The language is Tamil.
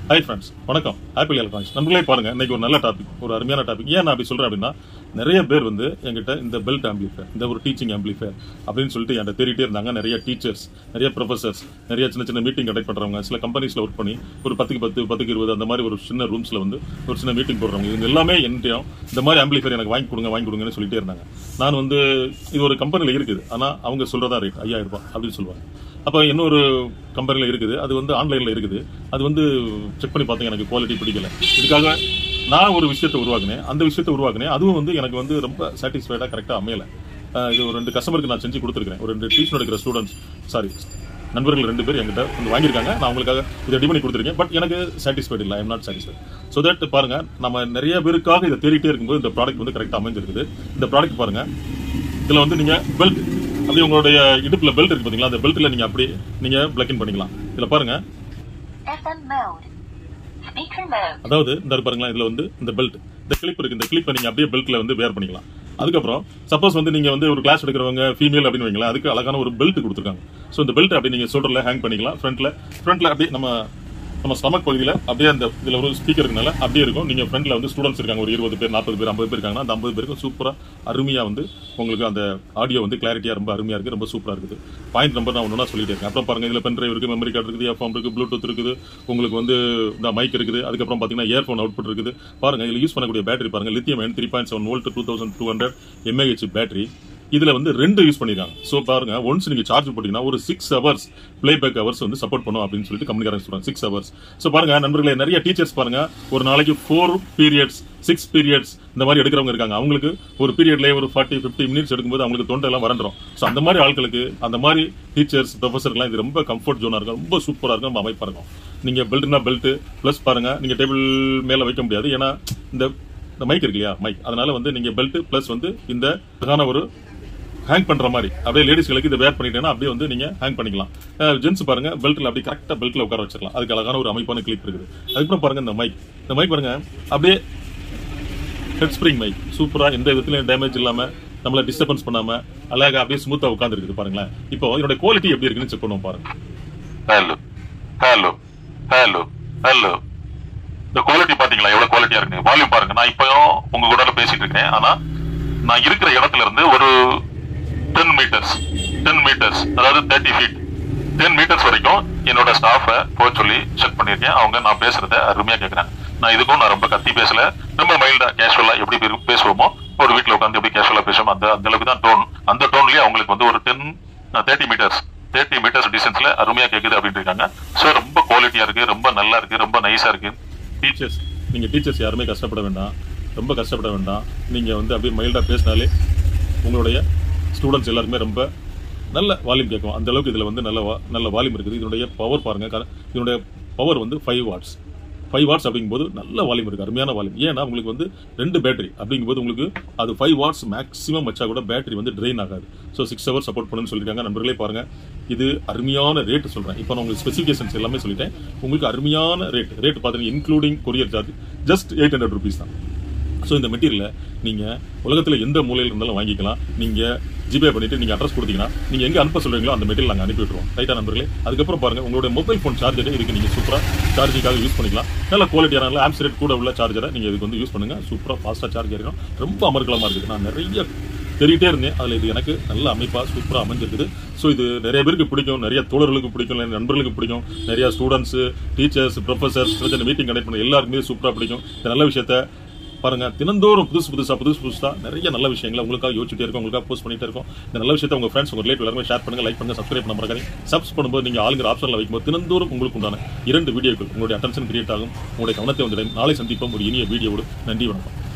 ஹாய் ஃப்ரெண்ட்ஸ் வணக்கம் ஹாப்பி எலக்ட்ரானிக்ஸ் நண்பர்களே பாருங்க இன்னைக்கு ஒரு நல்ல டாபிக் ஒரு அருமையான டாபிக் ஏன் நான் அப்படி சொல்றேன் அப்படின்னா நிறைய பேர் வந்து என்கிட்ட இந்த பெல்ட் ஆம்பிளிஃபயர் இந்த ஒரு டீச்சிங் ஆம்பிளிஃபயர் அப்படின்னு சொல்லிட்டு என்கிட்ட தேடிட்டே இருந்தாங்க நிறைய டீச்சர்ஸ் நிறைய ப்ரொஃபசர்ஸ் நிறைய சின்ன சின்ன மீட்டிங் கண்டக்ட் பண்றவங்க சில கம்பெனிஸ்ல ஒர்க் பண்ணி ஒரு பத்துக்கு பத்து பத்துக்கு இருபது அந்த மாதிரி ஒரு சின்ன ரூம்ஸ்ல வந்து ஒரு சின்ன மீட்டிங் போடுறவங்க இவங்க எல்லாமே என்னையும் இந்த மாதிரி ஆம்பிளிஃபயர் எனக்கு வாங்கி கொடுங்க வாங்கி கொடுங்கன்னு சொல்லிட்டே இருந்தாங்க நான் வந்து இது ஒரு கம்பெனில இருக்குது ஆனா அவங்க சொல்றதா ரேட் ஐயாயிரம் ரூபாய் அப்படின்னு சொல்லுவாங்க அப்போ இன்னொரு கம்பெனியில் இருக்குது அது வந்து ஆன்லைனில் இருக்குது அது வந்து செக் பண்ணி பார்த்தீங்க எனக்கு குவாலிட்டி பிடிக்கல இதுக்காக நான் ஒரு விஷயத்தை உருவாக்குனேன் அந்த விஷயத்தை உருவாக்குனேன் அதுவும் வந்து எனக்கு வந்து ரொம்ப சாட்டிஸ்ஃபைடாக கரெக்டாக அமையல அஹ் இது ஒரு ரெண்டு கஸ்டமருக்கு நான் செஞ்சு கொடுத்துருக்கேன் ஒரு ரெண்டு டியூஷன் எடுக்கிற ஸ்டூடெண்ட்ஸ் சாரி நண்பர்கள் ரெண்டு பேர் என்கிட்ட வந்து வாங்கியிருக்காங்க நான் உங்களுக்காக இதை ரெடி பண்ணி கொடுத்துருக்கேன் பட் எனக்கு சாட்டிஸ்ஃபைட் இல்லை I'm not satisfied so that பாருங்க நம்ம நிறைய பேருக்காக இதை தேடிட்டே இருக்கும்போது இந்த ப்ராடக்ட் வந்து கரெக்டாக அமைஞ்சிருக்குது இந்த ப்ராடக்ட் பாருங்க இதுல வந்து நீங்க பெல்ட் அப்படியே உங்களுடைய இடுப்புல பெல்ட் இருக்கு பாத்தீங்களா அந்த பெல்ட்ல நீங்க அப்படியே நீங்க பிளக் இன் பண்ணிக்கலாம் இதுல பாருங்க FM mode. Speaker mode. அதாவது இந்த இருக்கு பாருங்களா இதுல வந்து இந்த பெல்ட் இந்த கிளிப் இருக்கு இந்த கிளிப்பை நீங்க அப்படியே பெல்ட்ல வந்து வேர் பண்ணிக்கலாம் அதுக்கப்புறம் சப்போஸ் வந்து நீங்க வந்து ஒரு கிளாஸ் எடுக்கிறவங்க ஃபீமேல் அப்படின்னு வைங்களா அதுக்கு அழகான ஒரு பெல்ட் கொடுத்துருக்காங்க ஸோ இந்த பெல்ட் அப்படி நீங்க ஷோல்டர்ல ஹேங் பண்ணிக்கலாம் ஃப்ரண்ட்ல ஃப்ரண்ட்ல அப்படியே நம்ம நம்ம ஸ்டமக் பகுதியில் அப்படியே அந்த இதுல ஒரு ஸ்பீக்கர் இருக்கனால அப்படியே இருக்கும் நீங்க ஃப்ரண்ட்ல வந்து ஸ்டூடெண்ட்ஸ் இருக்காங்க ஒரு இருபது பேர் நாற்பது பேர் ஐம்பது பேர் இருக்காங்கன்னா அந்த ஐம்பது பேருக்கு சூப்பரா அருமையா வந்து உங்களுக்கு அந்த ஆடியோ வந்து கிளாரிட்டியா ரொம்ப அருமையா இருக்கு ரொம்ப சூப்பரா இருக்குது பாயிண்ட் நம்பர் நான் ஒன்றா சொல்லிட்டே இருக்கேன் அப்புறம் பாருங்க இதுல பென் டிரைவ் இருக்கு மெமரி கார்டு இருக்குது எஃப்எம் இருக்கு ப்ளூடூத் இருக்குது உங்களுக்கு வந்து இந்த மைக் இருக்குது அதுக்கப்புறம் பாத்தீங்கன்னா இயர்ஃபோன் அவுட்புட் இருக்குது பாருங்க இதுல யூஸ் பண்ணக்கூடிய பேட்டரி பாருங்க lithium ion three point seven volt two thousand two hundred M A H battery இதுல வந்து ரெண்டு யூஸ் பண்ணிருக்காங்க சோ பாருங்க ஒன்ஸ் நீங்க சார்ஜ் போட்டீங்கன்னா ஒரு six hours playback hours வந்து சப்போர்ட் பண்ணும் அப்படின்னு சொல்லிட்டு கம்பெனிக்காரங்க சொல்றாங்க சிக்ஸ் ஹவர்ஸ் சோ பாருங்க நண்பர்களே நிறைய டீச்சர்ஸ் பாருங்க ஒரு நாளைக்கு ஃபோர் பீரியட்ஸ் சிக்ஸ் பீரியட்ஸ் இந்த மாதிரி எடுக்கிறவங்க இருக்காங்க அவங்களுக்கு ஒரு பீரியட்ல ஒரு ஃபார்ட்டி ஃபிஃப்டி மினிட்ஸ் எடுக்கும்போது அவங்களுக்கு தொண்டை எல்லாம் வறண்டுரும் சோ அந்த மாதிரி ஆட்களுக்கு அந்த மாதிரி டீச்சர்ஸ் ப்ரொஃபஸர்லாம் இது ரொம்ப கம்ஃபர்ட் ஜோனா இருக்கும் ரொம்ப சூப்பரா இருக்கும் ரொம்ப அமைப்பா இருக்கும் நீங்க பெல்ட்னா பெல்ட் பிளஸ் பாருங்க நீங்க டேபிள் மேல வைக்க முடியாது ஏன்னா இந்த இந்த மைக் இருக்கு இல்லையா மைக் அதனால வந்து நீங்க பெல்ட் பிளஸ் வந்து இந்த அழகான ஒரு ஹேங் பண்ற மாதிரி அப்படியே லேடிஸ்களுக்கு இதை வேர் பண்ணிட்டேன்னா அப்படியே வந்து நீங்க ஹேங் பண்ணிக்கலாம் ஜென்ஸ் பாருங்க பெல்ட்ல அப்படியே கரெக்டா பெல்ட்ல உட்கார வச்சிடலாம் அதுக்கு அழகான ஒரு அமைப்பான கிளிப் இருக்குது அதுக்கப்புறம் பாருங்க இந்த மைக் இந்த மைக் பாருங்க அப்படியே ஹெட் ஸ்ப்ரிங் மைக் சூப்பரா எந்த விதத்துலயும் டேமேஜ் இல்லாம நம்மள டிஸ்டர்பன்ஸ் பண்ணாம அழகா அப்படியே ஸ்மூத்தா உட்கார்ந்து இருக்குது பாருங்களேன் இப்போ இதோட குவாலிட்டி எப்படி இருக்குன்னு செக் பண்ணுவோம் பாருங்க ஹலோ ஹலோ ஹலோ ஹலோ இந்த குவாலிட்டி பாத்தீங்களா எவ்வளவு குவாலிட்டியா இருக்கு வால்யூம் பாருங்க நான் இப்பயும் உங்க கூட பேசிட்டு இருக்கேன் ஆனா நான் இருக்கிற இடத்துல இருந்து ஒரு டென் மீட்டர்ஸ் டென் மீட்டர்ஸ் அதாவது தேர்ட்டி ஃபீட் டென் மீட்டர்ஸ் வரைக்கும் என்னோட ஸ்டாஃபை போக சொல்லி செக் பண்ணியிருக்கேன் அவங்க நான் பேசுறத அருமையா கேட்கறாங்க நான் இதுக்கும் நான் ரொம்ப கத்தி பேசல ரொம்ப மைல்டா கேஷுவலா எப்படி பே- பேசுவோமோ ஒரு வீட்ல உட்காந்து எப்படி கேஷுவலா பேசுவோம் அந்த அந்த அளவுக்கு தான் டோன் அந்த டோன்லயே அவங்களுக்கு வந்து ஒரு ten thirty metres thirty metres டிஸ்டன்ஸ்ல அருமையா கேக்குது அப்படின்னு இருக்காங்க ஸோ ரொம்ப குவாலிட்டியா இருக்கு ரொம்ப நல்லா இருக்கு ரொம்ப நைஸா இருக்கு டீச்சர்ஸ் நீங்க டீச்சர்ஸ் யாருமே கஷ்டப்பட வேண்டாம் ரொம்ப கஷ்டப்பட வேண்டாம் நீங்க வந்து அப்படியே மைல்டா பேசினாலே உங்களுடைய ஸ்டூடெண்ட்ஸ் எல்லாருக்குமே ரொம்ப நல்ல வால்யூம் கேட்கும் அந்த அளவுக்கு இதுல வந்து நல்ல வா- நல்ல வால்யூம் இருக்குது இதனுடைய பவர் பாருங்க கர- இதனுடைய பவர் வந்து ஃபைவ் வாட்ஸ் ஃபைவ் வாட்ஸ் அப்படிங்கும்போது நல்ல வால்யூம் இருக்கு அருமையான வால்யூம் ஏன்னா உங்களுக்கு வந்து ரெண்டு பேட்டரி அப்படிங்கும்போது உங்களுக்கு அது ஃபைவ் வாட்ஸ் மேக்ஸிமம் வச்சா கூட பேட்டரி வந்து ட்ரெயின் ஆகாது ஸோ சிக்ஸ் ஹவர்ஸ் சப்போர்ட் பண்ணுன்னு சொல்லியிருக்காங்க நண்பர்களே பாருங்க இது அருமையான ரேட் சொல்றேன் இப்போ நான் உங்களுக்கு ஸ்பெசிஃபிகேஷன்ஸ் எல்லாமே சொல்லிட்டேன் உங்களுக்கு அருமையான ரேட் ரேட் பார்த்தீங்கன்னா including courier charge just eight hundred rupees தான் ஸோ இந்த மெட்டீரியலை நீங்க உலகத்துல எந்த மூலையில இருந்தாலும் வாங்கிக்கலாம் நீங்க ஜிபே பண்ணிட்டு நீங்க அட்ரஸ் கொடுத்தீங்கன்னா நீங்க எங்க அனுப்ப சொல்றீங்களோ அந்த மெட்டீரியல் நாங்க அனுப்பி விட்டுருவோம் ரைட்டா நண்பர்களே அதுக்கப்புறம் பாருங்க உங்களுடைய மொபைல் ஃபோன் சார்ஜரை இதுக்கு நீங்க சூப்பரா சார்ஜிங்காக யூஸ் பண்ணிக்கலாம் நல்ல குவாலிட்டியான நல்ல ஆம்ஸ் ரேட் கூட உள்ள சார்ஜரை நீங்க இதுக்கு வந்து யூஸ் பண்ணுங்க சூப்பரா ஃபாஸ்டா சார்ஜ் இருக்கும் ரொம்ப அமர்க்கலமா இருக்குது நான் நிறைய தேடிட்டே இருந்தேன் அதுல இது எனக்கு நல்ல அமைப்பா சூப்பரா அமைஞ்சிருக்குது ஸோ இது நிறைய பேருக்கு பிடிக்கும் நிறைய தோழர்களுக்கு பிடிக்கும் நிறைய நண்பர்களுக்கு பிடிக்கும் நிறைய ஸ்டூடெண்ட்ஸ் டீச்சர்ஸ் ப்ரொஃபசர்ஸ் சின்ன சின்ன மீட்டிங் கண்டக்ட் பண்ண எல்லாருக்குமே சூப்பரா பிடிக்கும் இந்த நல்ல விஷயத்த பாருங்க தினந்தோறும் புதுசு புதுசா புதுசு புதுசா நிறைய நல்ல விஷயங்களை உங்களுக்காக யோசிச்சுட்டே இருக்கும் உங்களுக்காக போஸ்ட் பண்ணிட்டே இருக்கும் இந்த நல்ல விஷயத்தை உங்க ஃப்ரெண்ட்ஸ் உங்க ரிலேட்டிவ் எல்லாருமே ஷேர் பண்ணுங்க லைக் பண்ணுங்க சப்ஸ்கிரைப் பண்ண மறக்காதீங்க சப்ஸ் பண்ணும்போது நீங்க ஆளுங்கிற ஆப்ஷன்ல வைக்கும்போது தினந்தோறும் உங்களுக்கு உண்டான இரண்டு வீடியோக்கள் உங்களுடைய அட்டென்ஷன் கிரியேட் ஆகும் உங்களுடைய கவனத்தை வந்துடும் நாளை சந்திப்போம் ஒரு இனிய வீடியோவோடு நன்றி வணக்கம்